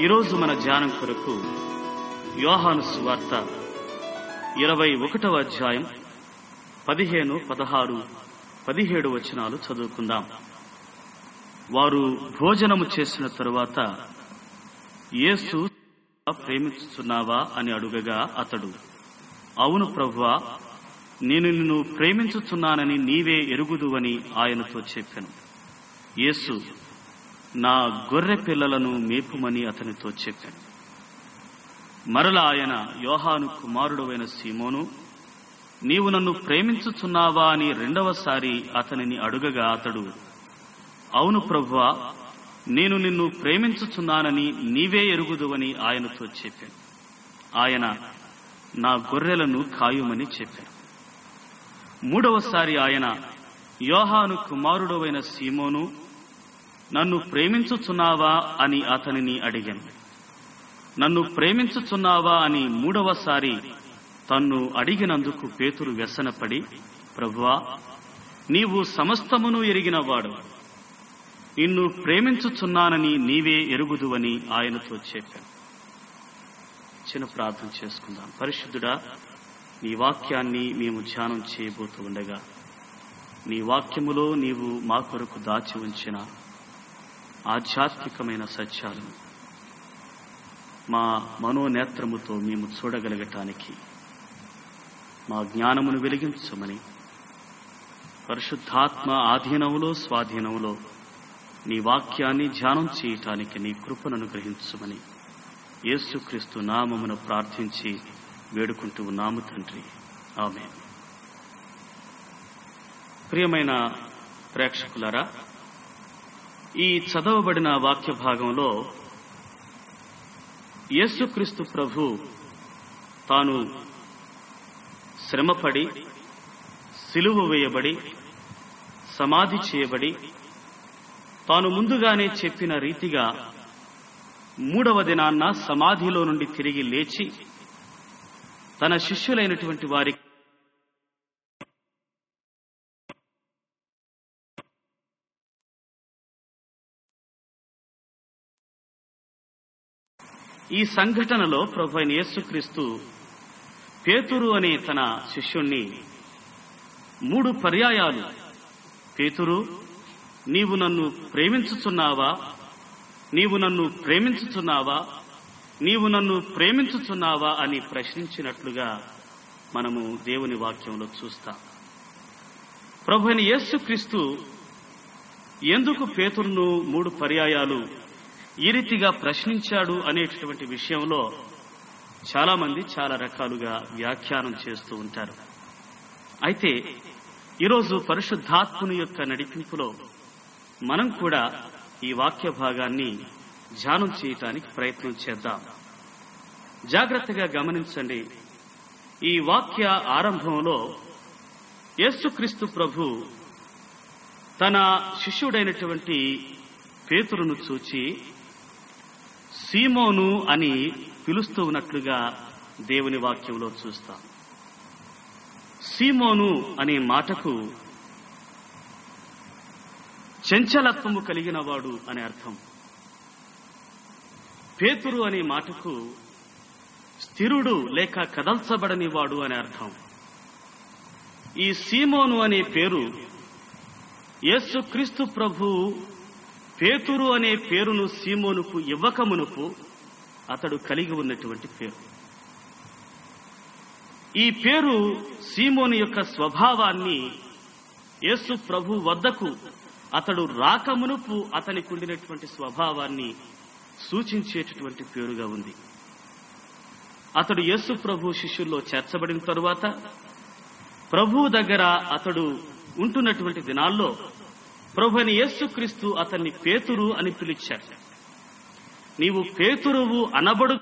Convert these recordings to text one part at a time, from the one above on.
ఈరోజు మన ధ్యానం కొరకు యోహాను సువార్త ఇరవై ఒకటవ అధ్యాయం పదిహేను పదహారు పదిహేడు వచనాలు చదువుకుందాం వారు భోజనము చేసిన తరువాత యేసు ప్రేమిస్తున్నావా అని అడుగగా అతడు అవును ప్రభువా నేను నిన్ను ప్రేమించుచున్నానని నీవే ఎరుగుదువని ఆయనతో చెప్పాను యేసు నా గొర్రె పిల్లలను మేపుమని అతనితో చెప్పాను మరల ఆయన యోహాను కుమారుడవైన సీమోను నీవు నన్ను ప్రేమించుచున్నావా అని రెండవసారి అతనిని అడుగగా అతడు అవును ప్రభువా నేను నిన్ను ప్రేమించుచున్నానని నీవే ఎరుగుదువని ఆయనతో చెప్పాను ఆయన నా గొర్రెలను కాయుమని చెప్పాను మూడవసారి ఆయన యోహాను కుమారుడవైన సీమోను నన్ను ప్రేమించుచున్నావా అని అతనిని అడిగాను నన్ను ప్రేమించుచున్నావా అని మూడవసారి తన్ను అడిగినందుకు పేతురు వ్యసనపడి ప్రభువా నీవు సమస్తమును ఎరిగినవాడు నిన్ను ప్రేమించుచున్నానని నీవే ఎరుగుదువని ఆయనతో చెప్పాను చిన్న ప్రార్థన చేసుకుందాం పరిశుద్ధుడా నీ వాక్యాన్ని మేము ధ్యానం చేయబోతూ ఉండగా నీ వాక్యములో నీవు మా కొరకు దాచి ఉంచిన ఆధ్యాత్మికమైన సత్యాలను మా మనోనేత్రముతో మేము చూడగలగటానికి మా జ్ఞానమును వెలిగించమని పరిశుద్ధాత్మ ఆధీనములో స్వాధీనములో నీ వాక్యాన్ని ధ్యానం చేయటానికి నీ కృపను అనుగ్రహించమని యేసుక్రీస్తు నామమును ప్రార్థించి వేడుకుంటూ ఉన్నాము తండ్రి ఆమె ప్రియమైన ప్రేక్షకులారా ఈ చదవబడిన వాక్య భాగంలో యేసుక్రీస్తు ప్రభు తాను శ్రమపడి సిలువ వేయబడి సమాధి చేయబడి తాను ముందుగానే చెప్పిన రీతిగా మూడవ దినాన్న సమాధిలో నుండి తిరిగి లేచి తన శిష్యులైనటువంటి వారి ఈ సంఘటనలో ప్రభు అయిన యేసుక్రీస్తు పేతురు అనే తన శిష్యుణ్ణి మూడు పర్యాయాలు పేతురు నీవు నన్ను ప్రేమించుచున్నావా నీవు నన్ను ప్రేమించుచున్నావా నీవు నన్ను ప్రేమించుచున్నావా అని ప్రశ్నించినట్లుగా మనము దేవుని వాక్యంలో చూస్తాం ప్రభు అయిన యేసుక్రీస్తు ఎందుకు పేతురును మూడు పర్యాయాలు ఈ రీతిగా ప్రశ్నించాడు అనేటటువంటి విషయంలో చాలా మంది చాలా రకాలుగా వ్యాఖ్యానం చేస్తూ ఉంటారు అయితే ఈరోజు పరిశుద్ధాత్ముని యొక్క నడిపింపులో మనం కూడా ఈ వాక్య భాగాన్ని ధ్యానం చేయటానికి ప్రయత్నం చేద్దాం జాగ్రత్తగా గమనించండి ఈ వాక్య ఆరంభంలో యేసుక్రీస్తు ప్రభు తన శిష్యుడైనటువంటి పేతురును చూచి సీమోను అని పిలుస్తూ ఉన్నట్లుగా దేవుని వాక్యంలో చూస్తాం సీమోను అనే మాటకు చంచలత్వము కలిగిన వాడు అనే అర్థం పేతురు అనే మాటకు స్థిరుడు లేక కదల్చబడని వాడు అనే అర్థం ఈ సీమోను అనే పేరు యేసుక్రీస్తు ప్రభు పేతురు అనే పేరును సీమోనుకు ఇవ్వకమునుపు అతడు కలిగి ఉన్నటువంటి పేరు ఈ పేరు సీమోను యొక్క స్వభావాన్ని యేసు ప్రభు వద్దకు అతడు రాకమునుపు అతనికి ఉండినటువంటి స్వభావాన్ని సూచించేటటువంటి పేరుగా ఉంది అతడు యేసు ప్రభు శిష్యుల్లో చేర్చబడిన తరువాత ప్రభు దగ్గర అతడు ఉంటున్నటువంటి దినాల్లో ప్రభు అని యేసుక్రీస్తు అతన్ని పేతురు అని పిలిచాడు నీవు పేతురువు అనబడు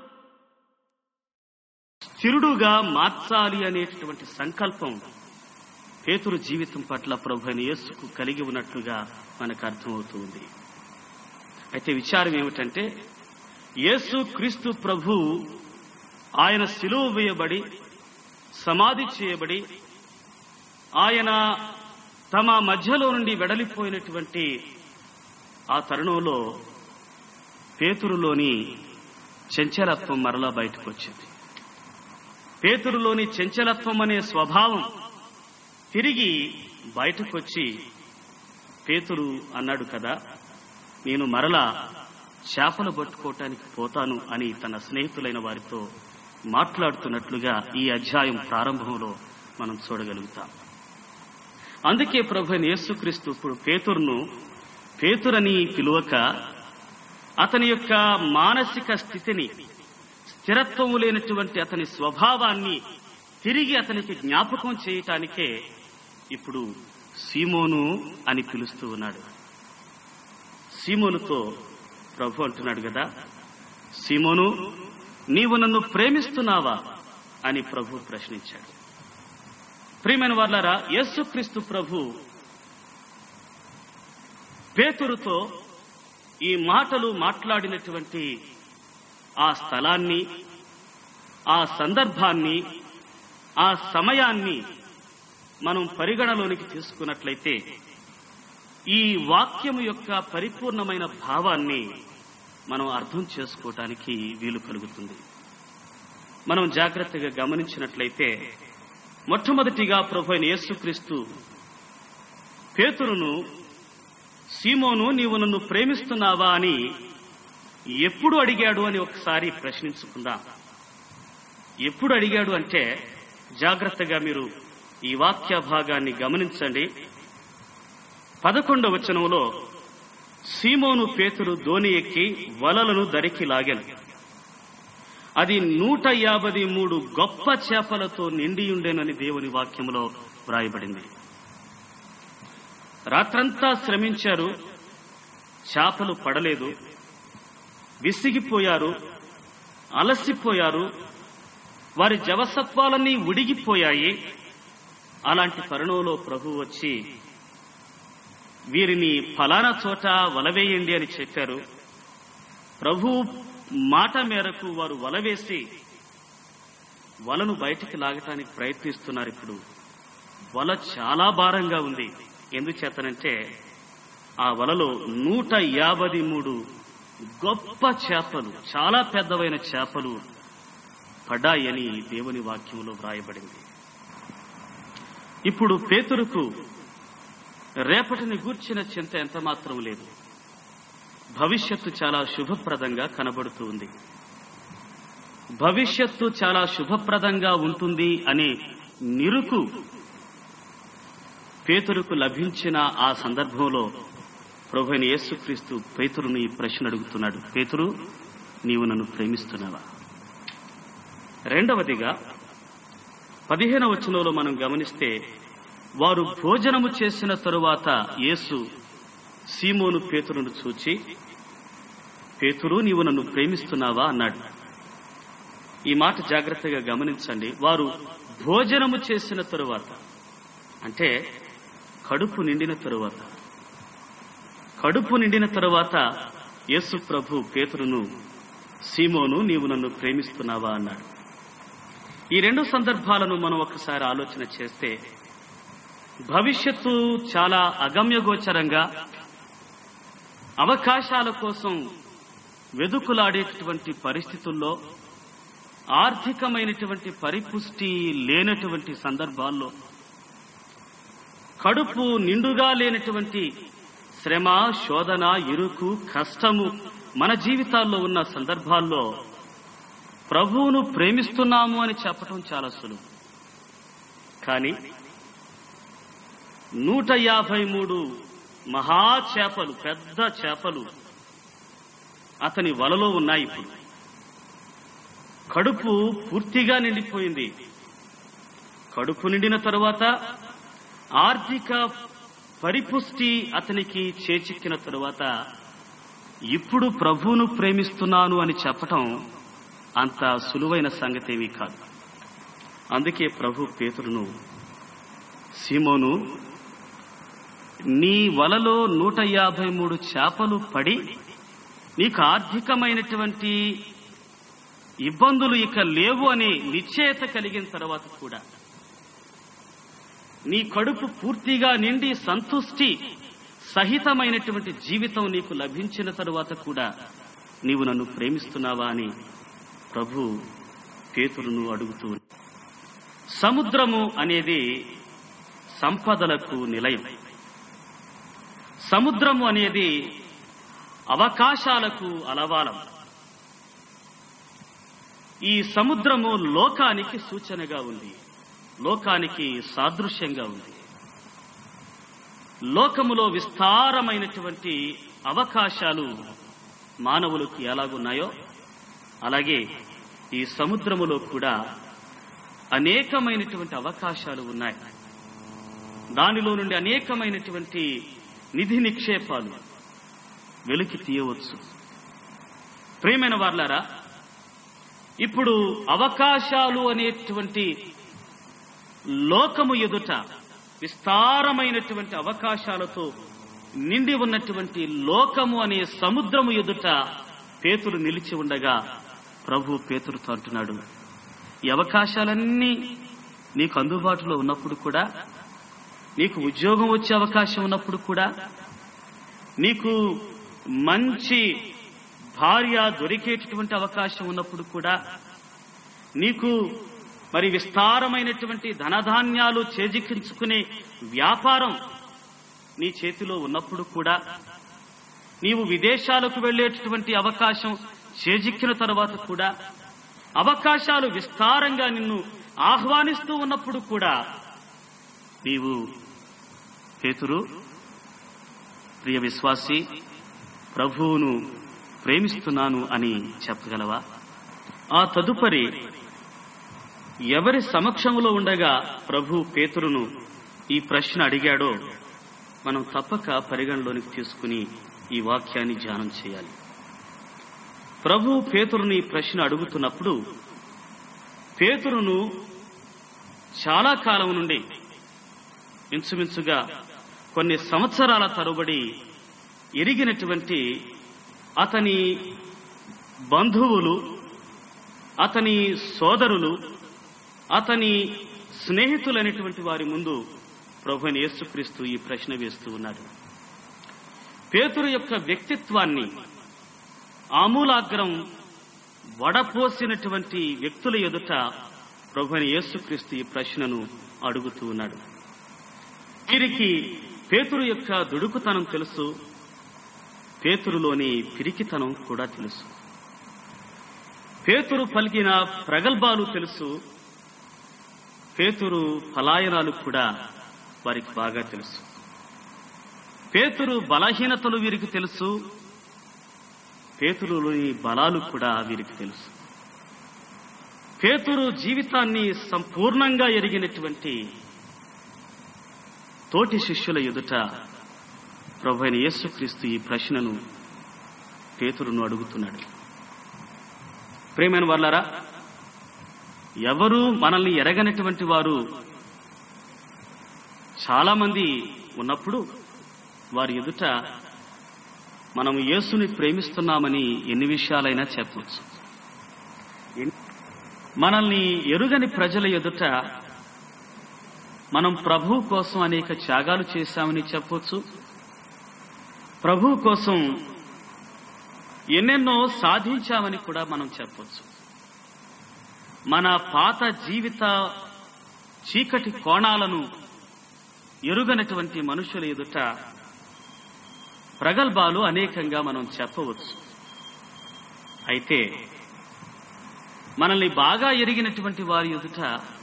స్థిరుడుగా మార్చాలి అనేటటువంటి సంకల్పం పేతురు జీవితం పట్ల ప్రభు అని యేసుకు కలిగి ఉన్నట్లుగా మనకు అర్థమవుతుంది అయితే విచారం ఏమిటంటే యేసు క్రీస్తు ప్రభు ఆయన సిలువ వేయబడి సమాధి చేయబడి ఆయన తమ మధ్యలో నుండి వెడలిపోయినటువంటి ఆ తరుణంలో పేతురులోని చంచలత్వం మరలా బయటకు వచ్చింది పేతురులోని చంచలత్వం అనే స్వభావం తిరిగి బయటకు వచ్చి పేతురు అన్నాడు కదా నేను మరలా చేపలు పట్టుకోవటానికి పోతాను అని తన స్నేహితులైన వారితో మాట్లాడుతున్నట్లుగా ఈ అధ్యాయం ప్రారంభంలో మనం చూడగలుగుతాం అందుకే ప్రభు అయిన యేసుక్రీస్తు ఇప్పుడు పేతురును పేతురని పిలువక అతని యొక్క మానసిక స్థితిని స్థిరత్వము లేనటువంటి అతని స్వభావాన్ని తిరిగి అతనికి జ్ఞాపకం చేయటానికే ఇప్పుడు సీమోను అని పిలుస్తూ ఉన్నాడు సీమోనుతో ప్రభు అంటున్నాడు కదా సీమోను నీవు నన్ను ప్రేమిస్తున్నావా అని ప్రభు ప్రశ్నించాడు ప్రియమైన వాళ్ళారా యేసుక్రీస్తు ప్రభు పేతురుతో ఈ మాటలు మాట్లాడినటువంటి ఆ స్థలాన్ని ఆ సందర్భాన్ని ఆ సమయాన్ని మనం పరిగణలోనికి తీసుకున్నట్లయితే ఈ వాక్యము యొక్క పరిపూర్ణమైన భావాన్ని మనం అర్థం చేసుకోవటానికి వీలు కలుగుతుంది మనం జాగ్రత్తగా గమనించినట్లయితే మొట్టమొదటిగా ప్రభు అయిన యేసుక్రీస్తు పేతురును సీమోను నీవు నన్ను ప్రేమిస్తున్నావా అని ఎప్పుడు అడిగాడు అని ఒకసారి ప్రశ్నించుకుందాం ఎప్పుడు అడిగాడు అంటే జాగ్రత్తగా మీరు ఈ వాక్య భాగాన్ని గమనించండి పదకొండవ వచనంలో సీమోను పేతురు దోని ఎక్కి వలలను దరికి లాగాను అది నూట యాభై మూడు గొప్ప చేపలతో నిండి ఉండేనని దేవుని వాక్యములో వ్రాయబడింది రాత్రంతా శ్రమించారు చేపలు పడలేదు విసిగిపోయారు అలసిపోయారు వారి జవసత్వాలన్నీ ఉడిగిపోయాయి అలాంటి తరుణంలో ప్రభు వచ్చి వీరిని ఫలానా చోట వలవేయండి అని చెప్పారు ప్రభు మాట మేరకు వారు వలవేసి వలను బయటికి లాగటానికి ప్రయత్నిస్తున్నారు ఇప్పుడు వల చాలా భారంగా ఉంది ఎందుచేతనంటే ఆ వలలో నూట యాభై మూడు గొప్ప చేపలు చాలా పెద్దవైన చేపలు పడ్డాయని దేవుని వాక్యంలో వ్రాయబడింది ఇప్పుడు పేతురుకు రేపటిని గూర్చిన చింత ఎంత మాత్రం లేదు భవిష్యత్తు చాలా శుభప్రదంగా కనబడుతూ ఉంది భవిష్యత్తు చాలా శుభప్రదంగా ఉంటుంది అనే నిరుకు పేతురుకు లభించిన ఆ సందర్భంలో ప్రభుని యేసుక్రీస్తు పేతురుని ఈ ప్రశ్న అడుగుతున్నాడు పేతురు నీవు నన్ను ప్రేమిస్తున్నావా రెండవదిగా పదిహేన వచనంలో మనం గమనిస్తే వారు భోజనము చేసిన తరువాత యేసు సీమోను పేతురును చూచి పేతురు నీవు నన్ను ప్రేమిస్తున్నావా అన్నాడు ఈ మాట జాగ్రత్తగా గమనించండి వారు భోజనము చేసిన తరువాత అంటే కడుపు నిండిన తరువాత కడుపు నిండిన తరువాత యేసు ప్రభు పేతురును సీమోను నీవు నన్ను ప్రేమిస్తున్నావా అన్నాడు ఈ రెండు సందర్భాలను మనం ఒకసారి ఆలోచన చేస్తే భవిష్యత్తు చాలా అగమ్యగోచరంగా అవకాశాల కోసం వెదుకులాడేటటువంటి పరిస్థితుల్లో ఆర్థికమైనటువంటి పరిపుష్టి లేనటువంటి సందర్భాల్లో కడుపు నిండుగా లేనటువంటి శ్రమ శోధన ఇరుకు కష్టము మన జీవితాల్లో ఉన్న సందర్భాల్లో ప్రభువును ప్రేమిస్తున్నాము అని చెప్పటం చాలా సులువు కానీ నూట యాభై మూడు మహా చేపలు పెద్ద చేపలు అతని వలలో ఉన్నాయి ఇప్పుడు కడుపు పూర్తిగా నిండిపోయింది కడుపు నిండిన తరువాత ఆర్థిక పరిపుష్టి అతనికి చేచిక్కిన తరువాత ఇప్పుడు ప్రభువును ప్రేమిస్తున్నాను అని చెప్పటం అంత సులువైన సంగతేమీ కాదు అందుకే ప్రభు పేతురును సీమోను నీ వలలో నూట యాభై మూడు చేపలు పడి నీకు ఆర్థికమైనటువంటి ఇబ్బందులు ఇక లేవు అని నిశ్చయత కలిగిన తర్వాత కూడా నీ కడుపు పూర్తిగా నిండి సంతుష్టి సహితమైనటువంటి జీవితం నీకు లభించిన తరువాత కూడా నీవు నన్ను ప్రేమిస్తున్నావా అని ప్రభు పేతురును అడుగుతూ ఉన్నాడు. సముద్రము అనేది సంపదలకు నిలయం సముద్రము అనేది అవకాశాలకు అలవాలం ఈ సముద్రము లోకానికి సూచనగా ఉంది లోకానికి సాదృశ్యంగా ఉంది లోకములో విస్తారమైనటువంటి అవకాశాలు మానవులకు ఎలాగున్నాయో అలాగే ఈ సముద్రములో కూడా అనేకమైనటువంటి అవకాశాలు ఉన్నాయి దానిలో నుండి అనేకమైనటువంటి నిధి నిక్షేపాలు వెలికి తీయవచ్చు ప్రియమైన వార్లారా ఇప్పుడు అవకాశాలు అనేటువంటి లోకము ఎదుట విస్తారమైనటువంటి అవకాశాలతో నిండి ఉన్నటువంటి లోకము అనే సముద్రము ఎదుట పేతురు నిలిచి ఉండగా ప్రభు పేతురుతో అంటున్నాడు ఈ అవకాశాలన్నీ నీకు అందుబాటులో ఉన్నప్పుడు కూడా నీకు ఉద్యోగం వచ్చే అవకాశం ఉన్నప్పుడు కూడా నీకు మంచి భార్య దొరికేటటువంటి అవకాశం ఉన్నప్పుడు కూడా నీకు మరి విస్తారమైనటువంటి ధనధాన్యాలు చేజిక్కించుకునే వ్యాపారం నీ చేతిలో ఉన్నప్పుడు కూడా నీవు విదేశాలకు వెళ్ళేటటువంటి అవకాశం చేజిక్కిన తర్వాత కూడా అవకాశాలు విస్తారంగా నిన్ను ఆహ్వానిస్తూ ఉన్నప్పుడు కూడా నీవు పేతురు ప్రియ విశ్వాసి ప్రభువును ప్రేమిస్తున్నాను అని చెప్పగలవా ఆ తదుపరి ఎవరి సమక్షంలో ఉండగా ప్రభు పేతురును ఈ ప్రశ్న అడిగాడో మనం తప్పక పరిగణలోనికి తీసుకుని ఈ వాక్యాన్ని ధ్యానం చేయాలి ప్రభు పేతురుని ఈ ప్రశ్న అడుగుతున్నప్పుడు పేతురును చాలా కాలం నుండి ఇంచుమించుగా కొన్ని సంవత్సరాల తరబడి ఎరిగినటువంటి అతని బంధువులు అతని సోదరులు అతని స్నేహితులైనటువంటి వారి ముందు ప్రభు యేసుక్రీస్తు ఈ ప్రశ్న వేస్తూ ఉన్నాడు పేతురు యొక్క వ్యక్తిత్వాన్ని ఆమూలాగ్రం వడపోసినటువంటి వ్యక్తుల ఎదుట ప్రభు యేసుక్రీస్తు ఈ ప్రశ్నను అడుగుతూ ఉన్నాడు వీరికి పేతురు యొక్క దుడుకుతనం తెలుసు పేతురులోని పిరికితనం కూడా తెలుసు పేతురు పలికిన ప్రగల్భాలు తెలుసు పేతురు పలాయనాలు కూడా వారికి బాగా తెలుసు పేతురు బలహీనతలు వీరికి తెలుసు పేతురులోని బలాలు కూడా వీరికి తెలుసు పేతురు జీవితాన్ని సంపూర్ణంగా ఎరిగినటువంటి తోటి శిష్యుల ఎదుట ప్రభు అయిన యేసుక్రీస్తు ఈ ప్రశ్నను పేతురును అడుగుతున్నాడు ప్రేమైన వాళ్ళారా ఎవరు మనల్ని ఎరగనటువంటి వారు చాలా మంది ఉన్నప్పుడు వారి ఎదుట మనం యేసుని ప్రేమిస్తున్నామని ఎన్ని విషయాలైనా చెప్పవచ్చు మనల్ని ఎరుగని ప్రజల ఎదుట మనం ప్రభు కోసం అనేక త్యాగాలు చేశామని చెప్పొచ్చు ప్రభు కోసం ఎన్నెన్నో సాధించామని కూడా మనం చెప్పొచ్చు మన పాత జీవిత చీకటి కోణాలను ఎరుగనటువంటి మనుషుల ఎదుట ప్రగల్భాలు అనేకంగా మనం చెప్పవచ్చు అయితే మనల్ని బాగా ఎరిగినటువంటి వారి ఎదుట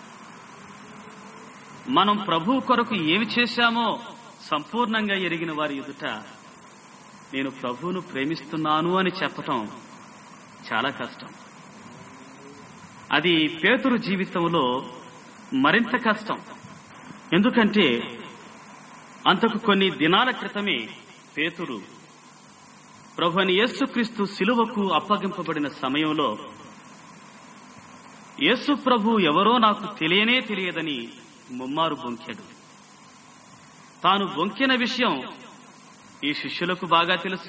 మనం ప్రభు కొరకు ఏమి చేశామో సంపూర్ణంగా ఎరిగిన వారి ఎదుట నేను ప్రభువును ప్రేమిస్తున్నాను అని చెప్పటం చాలా కష్టం అది పేతురు జీవితంలో మరింత కష్టం ఎందుకంటే అంతకు కొన్ని దినాల క్రితమే పేతురు ప్రభు అని యేసుక్రీస్తు శిలువకు అప్పగింపబడిన సమయంలో యేసు ప్రభు ఎవరో నాకు తెలియనే తెలియదని ముమ్మారు బొంకాడు తాను బొంకిన విషయం ఈ శిష్యులకు బాగా తెలుసు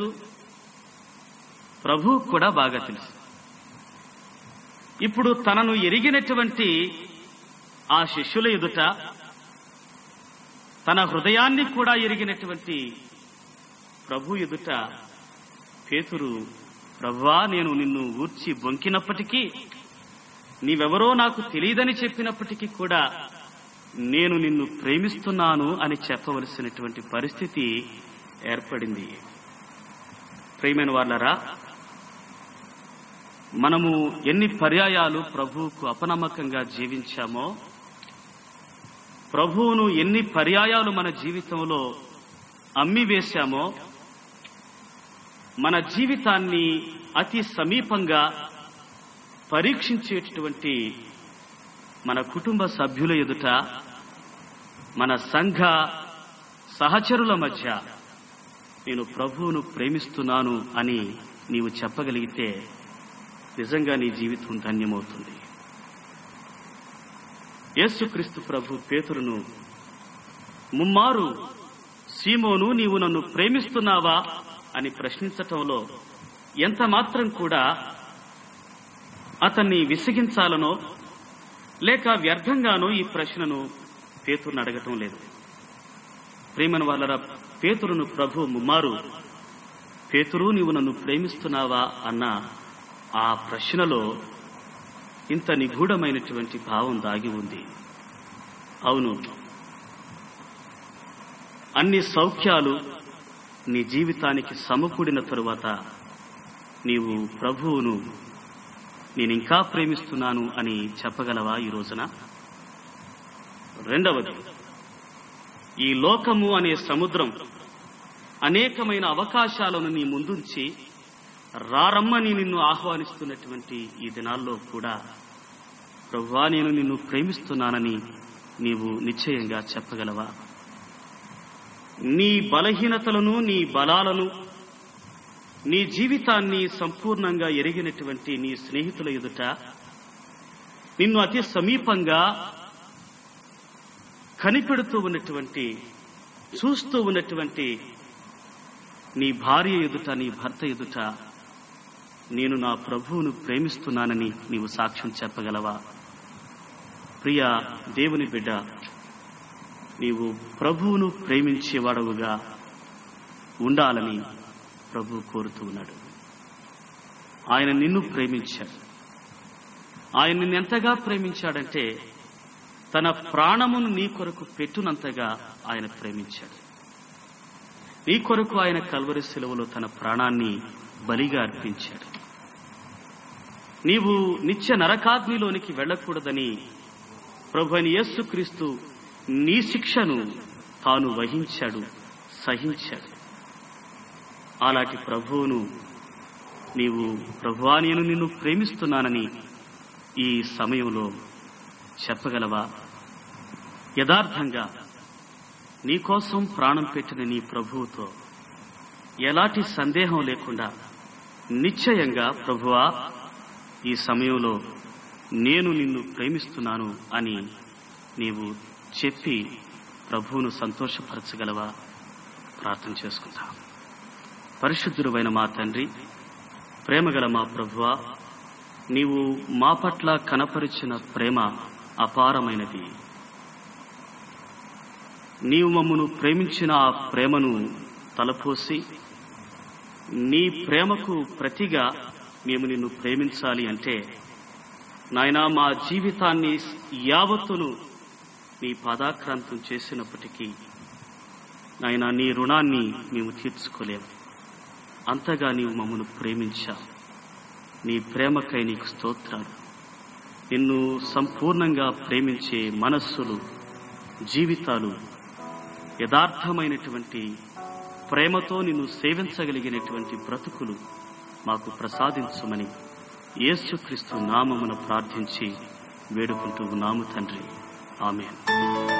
ప్రభు కూడా బాగా తెలుసు ఇప్పుడు తనను ఎరిగినటువంటి ఆ శిష్యుల ఎదుట తన హృదయాన్ని కూడా ఎరిగినటువంటి ప్రభు ఎదుట పేతురు ప్రవ్వా నేను నిన్ను ఊర్చి బొంకినప్పటికీ నీవెవరో నాకు తెలియదని చెప్పినప్పటికీ కూడా నేను నిన్ను ప్రేమిస్తున్నాను అని చెప్పవలసినటువంటి పరిస్థితి ఏర్పడింది ప్రియమైన వాళ్ళరా మనము ఎన్ని పర్యాయాలు ప్రభువుకు అపనమ్మకంగా జీవించామో ప్రభువును ఎన్ని పర్యాయాలు మన జీవితంలో అమ్మి వేశామో మన జీవితాన్ని అతి సమీపంగా పరీక్షించేటటువంటి మన కుటుంబ సభ్యుల ఎదుట మన సంఘ సహచరుల మధ్య నేను ప్రభువును ప్రేమిస్తున్నాను అని నీవు చెప్పగలిగితే నిజంగా నీ జీవితం ధన్యమవుతుంది యేసుక్రీస్తు ప్రభు పేతురును ముమ్మారు సీమోను నీవు నన్ను ప్రేమిస్తున్నావా అని ప్రశ్నించటంలో ఎంత మాత్రం కూడా అతన్ని విసిగించాలనో లేక వ్యర్థంగానో ఈ ప్రశ్నను పేతురును అడగటం లేదు ప్రేమను వాళ్ళ పేతురును ప్రభు ముమ్మారు పేతురు నీవు నన్ను ప్రేమిస్తున్నావా అన్న ఆ ప్రశ్నలో ఇంత నిగూఢమైనటువంటి భావం దాగి ఉంది అవును అన్ని సౌఖ్యాలు నీ జీవితానికి సమకూడిన తరువాత నీవు ప్రభువును నేనింకా ప్రేమిస్తున్నాను అని చెప్పగలవా ఈ రోజున రెండవది ఈ లోకము అనే సముద్రం అనేకమైన అవకాశాలను నీ ముందుంచి రారమ్మని నిన్ను ఆహ్వానిస్తున్నటువంటి ఈ దినాల్లో కూడా ప్రభువా నేను నిన్ను ప్రేమిస్తున్నానని నీవు నిశ్చయంగా చెప్పగలవా నీ బలహీనతలను నీ బలాలను నీ జీవితాన్ని సంపూర్ణంగా ఎరిగినటువంటి నీ స్నేహితుల ఎదుట నిన్ను అతి సమీపంగా కనిపెడుతూ ఉన్నటువంటి చూస్తూ ఉన్నటువంటి నీ భార్య ఎదుట నీ భర్త ఎదుట నేను నా ప్రభువును ప్రేమిస్తున్నానని నీవు సాక్ష్యం చెప్పగలవా ప్రియ దేవుని బిడ్డ నీవు ప్రభువును ప్రేమించేవాడవుగా ఉండాలని ప్రభు కోరుతూ ఉన్నాడు ఆయన నిన్ను ప్రేమించాడు ఆయన నిన్ను ఎంతగా ప్రేమించాడంటే తన ప్రాణమును నీ కొరకు పెట్టునంతగా ఆయన ప్రేమించాడు నీ కొరకు ఆయన కల్వరి సెలవులో తన ప్రాణాన్ని బలిగా అర్పించాడు నీవు నిత్య నరకాగ్నిలోనికి వెళ్ళకూడదని ప్రభు అయిన యేసుక్రీస్తు నీ శిక్షను తాను వహించాడు సహించాడు అలాంటి ప్రభువును నీవు ప్రభువా నేను నిన్ను ప్రేమిస్తున్నానని ఈ సమయంలో చెప్పగలవా యథార్థంగా నీకోసం ప్రాణం పెట్టిన నీ ప్రభువుతో ఎలాంటి సందేహం లేకుండా నిశ్చయంగా ప్రభువా ఈ సమయంలో నేను నిన్ను ప్రేమిస్తున్నాను అని నీవు చెప్పి ప్రభువును సంతోషపరచగలవా ప్రార్థన చేసుకుంటా పరిశుద్ధుడైన మా తండ్రి ప్రేమగల మా ప్రభువా నీవు మా పట్ల కనపరిచిన ప్రేమ అపారమైనది నీవు మమ్మను ప్రేమించిన ఆ ప్రేమను తలపోసి నీ ప్రేమకు ప్రతిగా మేము నిన్ను ప్రేమించాలి అంటే నాయనా మా జీవితాన్ని యావత్తును నీ పాదాక్రాంతం చేసినప్పటికీ నాయనా నీ రుణాన్ని మేము తీర్చుకోలేము అంతగా నీవు మమ్మను ప్రేమించావు నీ ప్రేమకై నీకు స్తోత్రాలు నిన్ను సంపూర్ణంగా ప్రేమించే మనస్సులు జీవితాలు యథార్థమైనటువంటి ప్రేమతో నిన్ను సేవించగలిగినటువంటి బ్రతుకులు మాకు ప్రసాదించమని యేసుక్రీస్తు నామమున ప్రార్థించి వేడుకుంటూ నాము తండ్రి ఆమె